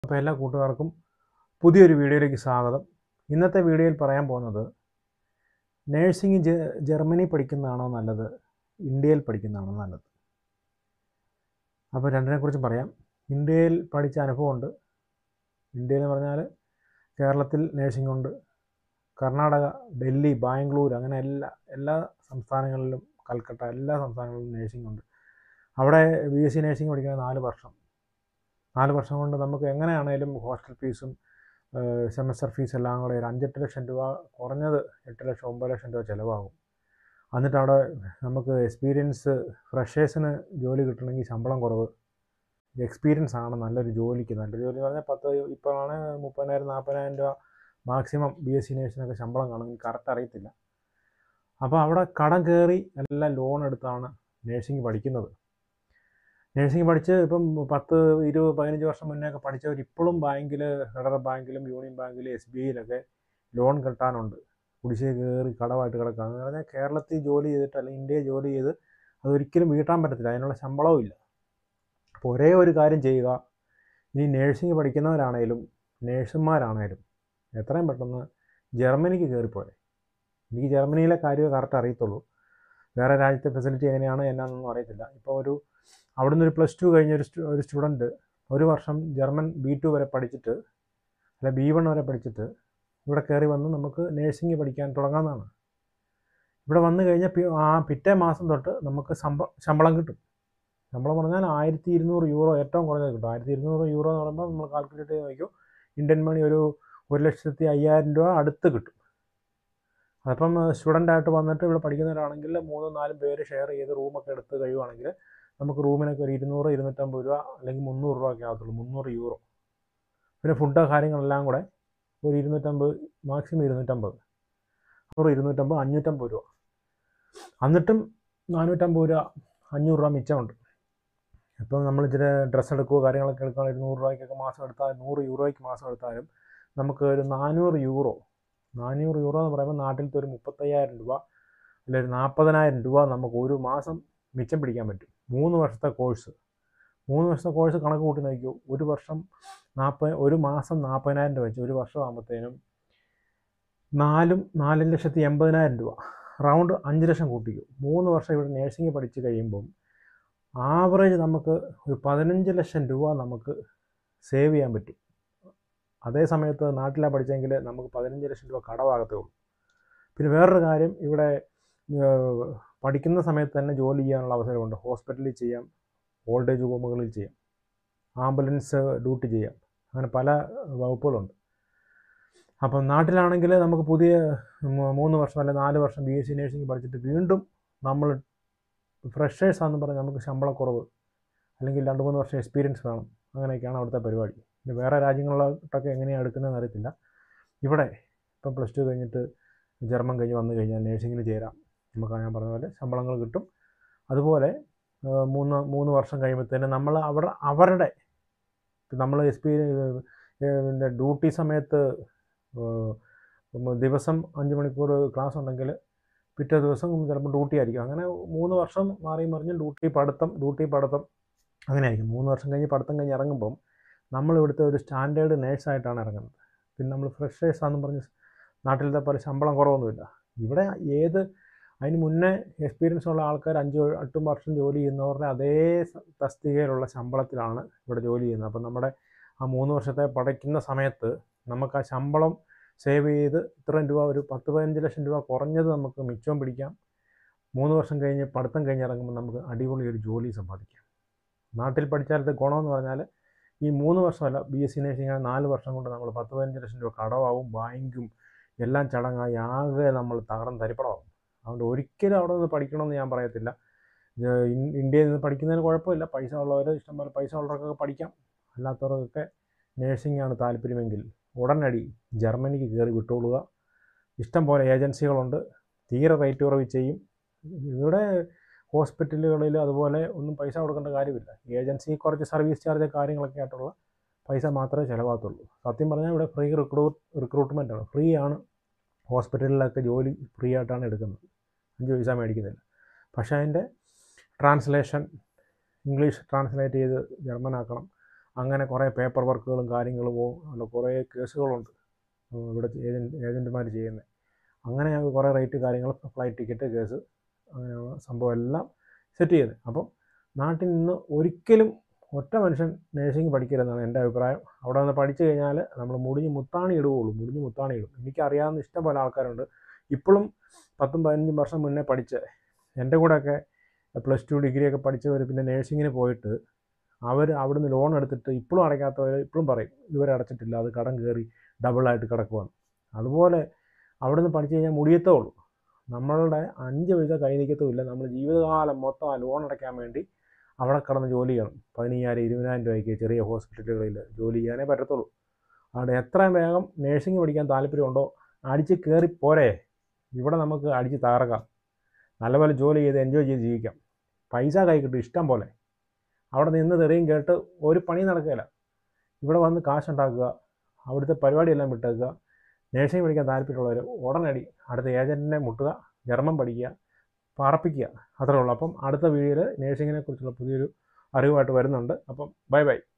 അപ്പോൾ എല്ലാ കൂട്ടുകാർക്കും പുതിയൊരു വീഡിയോയിലേക്ക് സ്വാഗതം ഇന്നത്തെ വീഡിയോയിൽ പറയാൻ പോകുന്നത് നേഴ്സിംഗ് ജെ- ജർമ്മനി പഠിക്കുന്നതാണോ നല്ലത് ഇന്ത്യയിൽ പഠിക്കുന്നതാണോ നല്ലത് അപ്പോൾ രണ്ടിനെക്കുറിച്ചും പറയാം ഇന്ത്യയിൽ പഠിച്ച അനുഭവമുണ്ട് ഇന്ത്യയിൽ എന്ന് പറഞ്ഞാൽ കേരളത്തിൽ നേഴ്സിംഗ് ഉണ്ട് കർണാടക ഡൽഹി ബാംഗ്ലൂർ അങ്ങനെ എല്ലാ എല്ലാ സംസ്ഥാനങ്ങളിലും കൽക്കട്ട എല്ലാ സംസ്ഥാനങ്ങളിലും നേഴ്സിംഗ് ഉണ്ട് അവിടെ ബി എസ് സി നേഴ്സിംഗ് പഠിക്കുന്നത് നാല് വർഷം നാല് വർഷം കൊണ്ട് നമുക്ക് എങ്ങനെയാണേലും ഹോസ്റ്റൽ ഫീസും സെമസ്റ്റർ ഫീസ് എല്ലാം കൂടെ ഒരു അഞ്ചെട്ട് ലക്ഷം രൂപ കുറഞ്ഞത് എട്ട് ലക്ഷം ഒമ്പത് ലക്ഷം രൂപ ചിലവാകും എന്നിട്ട് അവിടെ നമുക്ക് എക്സ്പീരിയൻസ് ഫ്രഷേഴ്സിന് ജോലി കിട്ടണമെങ്കിൽ ശമ്പളം കുറവ് എക്സ്പീരിയൻസ് ആണ് നല്ലൊരു ജോലിക്ക് നല്ലൊരു ജോലി എന്ന് പറഞ്ഞാൽ പത്ത് ഇപ്പോഴാണ് മുപ്പതിനായിരം നാൽപ്പതിനായിരം രൂപ മാക്സിമം ബി എസ് സി നേഴ്സിനൊക്കെ ശമ്പളം കാണും എനിക്ക് കറക്റ്റ് അറിയത്തില്ല അപ്പോൾ അവിടെ കടം കയറി എല്ലാം ലോൺ എടുത്താണ് നേഴ്സിംഗ് പഠിക്കുന്നത് നേഴ്സിംഗ് പഠിച്ച് ഇപ്പം പത്ത് ഇരുപത് പതിനഞ്ച് വർഷം മുന്നേ ഒക്കെ പഠിച്ചവർ ഇപ്പോഴും ബാങ്കിൽ ഫെഡറൽ ബാങ്കിലും യൂണിയൻ ബാങ്കിലും എസ് ബി ഐയിലൊക്കെ ലോൺ കിട്ടാനുണ്ട് കുടിശ്ശിക കയറി കടമായിട്ട് കിടക്കുക എന്ന് പറഞ്ഞാൽ കേരളത്തിൽ ജോലി ചെയ്തിട്ട് അല്ലെങ്കിൽ ഇന്ത്യയിൽ ജോലി ചെയ്ത് അതൊരിക്കലും വീട്ടാൻ പറ്റത്തില്ല അതിനുള്ള ശമ്പളവും ഇല്ല അപ്പോൾ ഒരേ ഒരു കാര്യം ചെയ്യുക ഇനി നേഴ്സിംഗ് പഠിക്കുന്നവരാണേലും നേഴ്സുമാരാണേലും എത്രയും പെട്ടെന്ന് ജർമ്മനിക്ക് കയറിപ്പോരെ എനിക്ക് ജർമ്മനിയിലെ കാര്യമേ കറക്റ്റ് അറിയത്തുള്ളൂ വേറെ രാജ്യത്തെ ഫെസിലിറ്റി എങ്ങനെയാണ് എന്നാന്നൊന്നും അറിയത്തില്ല ഇപ്പോൾ ഒരു അവിടുന്ന് ഒരു പ്ലസ് ടു കഴിഞ്ഞ ഒരു സ്റ്റു- ഒരു സ്റ്റുഡൻറ്റ് ഒരു വർഷം ജർമ്മൻ ബി ടു വരെ പഠിച്ചിട്ട് അല്ല ബി വൺ വരെ പഠിച്ചിട്ട് ഇവിടെ കയറി വന്ന് നമുക്ക് നേഴ്സിംഗ് പഠിക്കാൻ തുടങ്ങാവുന്നതാണ് ഇവിടെ വന്നു കഴിഞ്ഞാൽ പി- ആ പിറ്റേ മാസം തൊട്ട് നമുക്ക് ശമ്പ ശമ്പളം കിട്ടും ശമ്പളം പറഞ്ഞാൽ ആയിരത്തി ഇരുന്നൂറ് യൂറോ ഏറ്റവും കുറഞ്ഞത് കിട്ടും ആയിരത്തി ഇരുന്നൂറ് യൂറോ എന്ന് പറയുമ്പോൾ നമ്മൾ കാൽക്കുലേറ്റ് ചെയ്ത് നോക്കിയോ ഇന്ത്യൻ മണി ഒരു ഒരു ലക്ഷത്തി അയ്യായിരം രൂപ അടുത്ത് കിട്ടും അപ്പം സ്റ്റുഡൻ്റ് ആയിട്ട് വന്നിട്ട് ഇവിടെ പഠിക്കുന്നവരാണെങ്കിൽ മൂന്നും നാലും പേര് ഷെയർ ചെയ്ത് റൂമൊക്കെ എടുത്ത് കഴിയുവാണെങ്കിൽ നമുക്ക് റൂമിനൊക്കെ ഒരു ഇരുന്നൂറ് ഇരുന്നൂറ്റമ്പത് രൂപ അല്ലെങ്കിൽ മുന്നൂറ് രൂപ ഒക്കെ ആകത്തുള്ളൂ മുന്നൂറ് യൂറോ പിന്നെ ഫുഡ് കാര്യങ്ങളെല്ലാം കൂടെ ഒരു ഇരുന്നൂറ്റമ്പത് മാക്സിമം ഇരുന്നൂറ്റമ്പത് നൂറ് ഇരുന്നൂറ്റമ്പത് അഞ്ഞൂറ്റമ്പത് രൂപ എന്നിട്ടും നാനൂറ്റമ്പത് രൂപ അഞ്ഞൂറ് രൂപ മിച്ചമുണ്ട് ഇപ്പം നമ്മൾ ഇച്ചിരി ഡ്രസ്സ് എടുക്കുകയോ കാര്യങ്ങളൊക്കെ എടുക്കാൻ ഒരു നൂറ് രൂപയ്ക്കൊക്കെ മാസം എടുത്താൽ നൂറ് യൂറോയ്ക്ക് മാസം എടുത്താലും നമുക്ക് ഒരു നാനൂറ് യൂറോ നാനൂറ് യൂറോ എന്ന് പറയുമ്പോൾ നാട്ടിലത്തെ ഒരു മുപ്പത്തയ്യായിരം രൂപ അല്ലെങ്കിൽ ഒരു നാൽപ്പതിനായിരം രൂപ നമുക്ക് ഒരു മാസം മിച്ചം പിടിക്കാൻ പറ്റും മൂന്ന് വർഷത്തെ കോഴ്സ് മൂന്ന് വർഷത്തെ കോഴ്സ് കണക്ക് കൂട്ടി നോക്കിയോ ഒരു വർഷം നാൽപ്പത് ഒരു മാസം നാൽപ്പതിനായിരം രൂപ വെച്ച് ഒരു വർഷം ആകുമ്പോഴത്തേനും നാലും നാല് ലക്ഷത്തി എൺപതിനായിരം രൂപ റൗണ്ട് അഞ്ച് ലക്ഷം കൂട്ടിക്കും മൂന്ന് വർഷം ഇവിടെ നേഴ്സിംഗ് പഠിച്ച് കഴിയുമ്പം ആവറേജ് നമുക്ക് ഒരു പതിനഞ്ച് ലക്ഷം രൂപ നമുക്ക് സേവ് ചെയ്യാൻ പറ്റും അതേ സമയത്ത് നാട്ടിലാണ് പഠിച്ചെങ്കിൽ നമുക്ക് പതിനഞ്ച് ലക്ഷം രൂപ കടവാകത്തേ ഉള്ളൂ പിന്നെ വേറൊരു കാര്യം ഇവിടെ ഏഹ്, പഠിക്കുന്ന സമയത്ത് തന്നെ ജോലി ചെയ്യാനുള്ള അവസരമുണ്ട് ഹോസ്പിറ്റലിൽ ചെയ്യാം ഓൾഡ് ഏജ് ഹോമുകളിൽ ചെയ്യാം ആംബുലൻസ് ഡ്യൂട്ടി ചെയ്യാം അങ്ങനെ പല വകുപ്പുകളുണ്ട് അപ്പം നാട്ടിലാണെങ്കിൽ നമുക്ക് പുതിയ മൂ- മൂന്ന് വർഷം അല്ലെങ്കിൽ നാല് വർഷം ബി എസ് സി നേഴ്സിംഗ് പഠിച്ചിട്ട് വീണ്ടും നമ്മൾ ഫ്രഷേഴ്സാണെന്ന് പറഞ്ഞ് നമുക്ക് ശമ്പളക്കുറവ് അല്ലെങ്കിൽ രണ്ട് മൂന്ന് വർഷം എക്സ്പീരിയൻസ് വേണം അങ്ങനെയൊക്കെയാണ് അവിടുത്തെ പരിപാടി ഇനി വേറെ രാജ്യങ്ങളിലോട്ടൊക്കെ എങ്ങനെയാണ് എടുക്കുന്നതെന്ന് അറിയത്തില്ല ഇവിടെ ഇപ്പം പ്ലസ് ടു കഴിഞ്ഞിട്ട് ജർമ്മൻ കഴിഞ്ഞ് വന്നു കഴിഞ്ഞാൽ നേഴ്സിങ്ങിന് ചേരാം നമുക്ക് ഞാൻ പറഞ്ഞ പോലെ ശമ്പളങ്ങൾ കിട്ടും അതുപോലെ ആ, മൂന്ന് മൂന്ന് വർഷം കഴിയുമ്പോഴത്തേന് നമ്മൾ അവർ അവരുടെ നമ്മൾ എക്സ്പീ പിന്നെ ഡ്യൂട്ടി സമയത്ത് ആ, ഉം, ദിവസം അഞ്ച് മണിക്കൂർ ക്ലാസ് ഉണ്ടെങ്കിൽ പിറ്റേ ദിവസം ചിലപ്പോൾ ഡ്യൂട്ടി ആയിരിക്കും അങ്ങനെ മൂന്ന് വർഷം മാറി മറിഞ്ഞ് ഡ്യൂട്ടി പഠിത്തം ഡ്യൂട്ടി പഠിത്തം അങ്ങനെ ആയിരിക്കും മൂന്ന് വർഷം കഴിഞ്ഞ് പഠിത്തം കഴിഞ്ഞ് ഇറങ്ങുമ്പം നമ്മൾ ഇവിടുത്തെ ഒരു സ്റ്റാൻഡേർഡ് നേഴ്സായിട്ടാണ് ഇറങ്ങുന്നത് പിന്നെ നമ്മൾ ഫ്രഷേഴ്സാണെന്ന് പറഞ്ഞ് നാട്ടിലത്തെ പോലെ ശമ്പളം കുറവൊന്നുമില്ല ഇവിടെ ഏത് അതിന് മുന്നേ എക്സ്പീരിയൻസ് ഉള്ള ആൾക്കാർ അഞ്ച് എട്ടും വർഷം ജോലി ചെയ്യുന്നവരുടെ അതേ സ- തസ്തികയിലുള്ള ശമ്പളത്തിലാണ് ഇവിടെ ജോലി ചെയ്യുന്നത് അപ്പം നമ്മുടെ ആ മൂന്ന് വർഷത്തെ പഠിക്കുന്ന സമയത്ത് നമുക്ക് ആ ശമ്പളം സേവ് ചെയ്ത് ഇത്രയും രൂപ ഒരു പത്ത് പതിനഞ്ച് ലക്ഷം രൂപ കുറഞ്ഞത് നമുക്ക് മിച്ചവും പിടിക്കാം മൂന്ന് വർഷം കഴിഞ്ഞ് പഠിത്തം കഴിഞ്ഞ് ഇറങ്ങുമ്പോൾ നമുക്ക് അടിപൊളി ഒരു ജോലി സമ്പാദിക്കാം നാട്ടിൽ പഠിച്ചാലത്തെ ഗുണമെന്ന് പറഞ്ഞാൽ ഈ മൂന്ന് വർഷമല്ല ബി എസ് സി നേഴ്സിംഗ് നാല് വർഷം കൊണ്ട് നമ്മൾ പത്ത് പതിനഞ്ച് ലക്ഷം രൂപ കടമാവും ബാങ്കും എല്ലാം ചടങ്ങായി ആകെ നമ്മൾ തകർന്ന് തരിപ്പടമാവും അതുകൊണ്ട് ഒരിക്കലും അവിടെ നിന്ന് പഠിക്കണമെന്ന് ഞാൻ പറയത്തില്ല ഇത് ഇൻ- ഇന്ത്യയിൽ നിന്ന് പഠിക്കുന്നതിന് കുഴപ്പമില്ല പൈസ ഉള്ളവർ ഇഷ്ടംപോലെ പൈസ ഉള്ളവർക്കൊക്കെ പഠിക്കാം അല്ലാത്തവർക്കൊക്കെ നേഴ്സിംഗ് ആണ് താല്പര്യമെങ്കിൽ ഉടനടി ജർമ്മനിക്ക് കയറി വിട്ടുകൊള്ളുക ഇഷ്ടം പോലെ ഏജൻസികളുണ്ട് തീരെ റേറ്റ് കുറവ് ചെയ്യും ഇവിടെ ഹോസ്പിറ്റലുകളിൽ അതുപോലെ ഒന്നും പൈസ കൊടുക്കേണ്ട കാര്യമില്ല ഏജൻസി കുറച്ച് സർവീസ് ചാർജ് കാര്യങ്ങളൊക്കെ ആയിട്ടുള്ള പൈസ മാത്രമേ ചിലവാകത്തുള്ളൂ സത്യം പറഞ്ഞാൽ ഇവിടെ ഫ്രീ റിക്രൂട്ട് റിക്രൂട്ട്മെൻ്റ് ആണ് ഫ്രീ ആണ് ഹോസ്പിറ്റലിലൊക്കെ ജോലി ഫ്രീ ആയിട്ടാണ് എടുക്കുന്നത് അഞ്ച് പൈസ മേടിക്കുന്നില്ല പക്ഷേ അതിൻ്റെ ട്രാൻസ്ലേഷൻ ഇംഗ്ലീഷ് ട്രാൻസ്ലേറ്റ് ചെയ്ത് ജർമ്മൻ ആക്കണം അങ്ങനെ കുറേ പേപ്പർ വർക്കുകളും കാര്യങ്ങളും ഓ- അല്ല കുറേ കേസുകളുണ്ട് ഉം, ഇവിടെ ഏജൻറ്റ് ഏജൻറ്റുമാർ ചെയ്യുന്നത് അങ്ങനെ ഞങ്ങൾക്ക് കുറേ റേറ്റ് കാര്യങ്ങൾ ഫ്ലൈറ്റ് ടിക്കറ്റ് കേസ് അങ്ങനെയുള്ള സംഭവം എല്ലാം സെറ്റ് ചെയ്ത് അപ്പം നാട്ടിൽ നിന്ന് ഒരിക്കലും ഒറ്റ മനുഷ്യൻ നേഴ്സിംഗ് പഠിക്കരുതെന്നാണ് എൻ്റെ അഭിപ്രായം അവിടെ നിന്ന് പഠിച്ചു കഴിഞ്ഞാൽ നമ്മൾ മുടിഞ്ഞ് മുത്താണി ഇടുകയുള്ളൂ മുടിഞ്ഞ് മുത്താണി ഇടും എനിക്കറിയാവുന്ന ഇഷ്ടം പോലെ ആൾക്കാരുണ്ട് ഇപ്പോഴും പത്തും പതിനഞ്ചും വർഷം മുന്നേ പഠിച്ച എൻ്റെ കൂടെയൊക്കെ പ്ലസ് ടു ഡിഗ്രിയൊക്കെ പഠിച്ചവർ പിന്നെ നേഴ്സിങ്ങിന് പോയിട്ട് അവർ അവിടുന്ന് ലോൺ എടുത്തിട്ട് ഇപ്പോഴും അടയ്ക്കാത്തവർ ഇപ്പോഴും പറയും ഇതുവരെ അടച്ചിട്ടില്ല അത് കടം കയറി ഡബിളായിട്ട് കിടക്കുവാണ് അതുപോലെ അവിടുന്ന് പഠിച്ചു കഴിഞ്ഞാൽ മുടിയത്തേ ഉള്ളൂ നമ്മളുടെ അഞ്ച് പൈസ കൈ നിൽക്കത്തുമില്ല നമ്മൾ ജീവിതകാലം മൊത്തം ആ ലോൺ അടയ്ക്കാൻ വേണ്ടി അവിടെ കിടന്ന് ജോലി ചെയ്യണം പതിനയ്യായിരം ഇരുപതിനായിരം രൂപയ്ക്ക് ചെറിയ ഹോസ്പിറ്റലുകളിൽ ജോലി ചെയ്യാനേ പറ്റത്തുള്ളൂ അതുകൊണ്ട് എത്രയും വേഗം നേഴ്സിംഗ് പഠിക്കാൻ താല്പര്യമുണ്ടോ അടിച്ച് കയറി പോരെ ഇവിടെ നമുക്ക് അടിച്ച് തകർക്കാം നല്ലപോലെ ജോലി ചെയ്ത് എൻജോയ് ചെയ്ത് ജീവിക്കാം പൈസ കൈ കിട്ടും ഇഷ്ടം പോലെ അവിടെ നിന്ന് തെറിയും കേട്ട് ഒരു പണി നടക്കില്ല ഇവിടെ വന്ന് കാശുണ്ടാക്കുക അവിടുത്തെ പരിപാടിയെല്ലാം വിട്ടേക്കുക നേഴ്സിംഗ് പഠിക്കാൻ താല്പര്യമുള്ളവർ ഉടനടി അടുത്ത ഏജൻറ്റിനെ മുട്ടുക ജർമ്മൻ പഠിക്കുക പറപ്പിക്കുക അത്രേ ഉള്ളൂ അപ്പം അടുത്ത വീഡിയോയിൽ നേഴ്സിങ്ങിനെ കുറിച്ചുള്ള പുതിയൊരു അറിവുമായിട്ട് വരുന്നുണ്ട് അപ്പം ബൈ ബൈ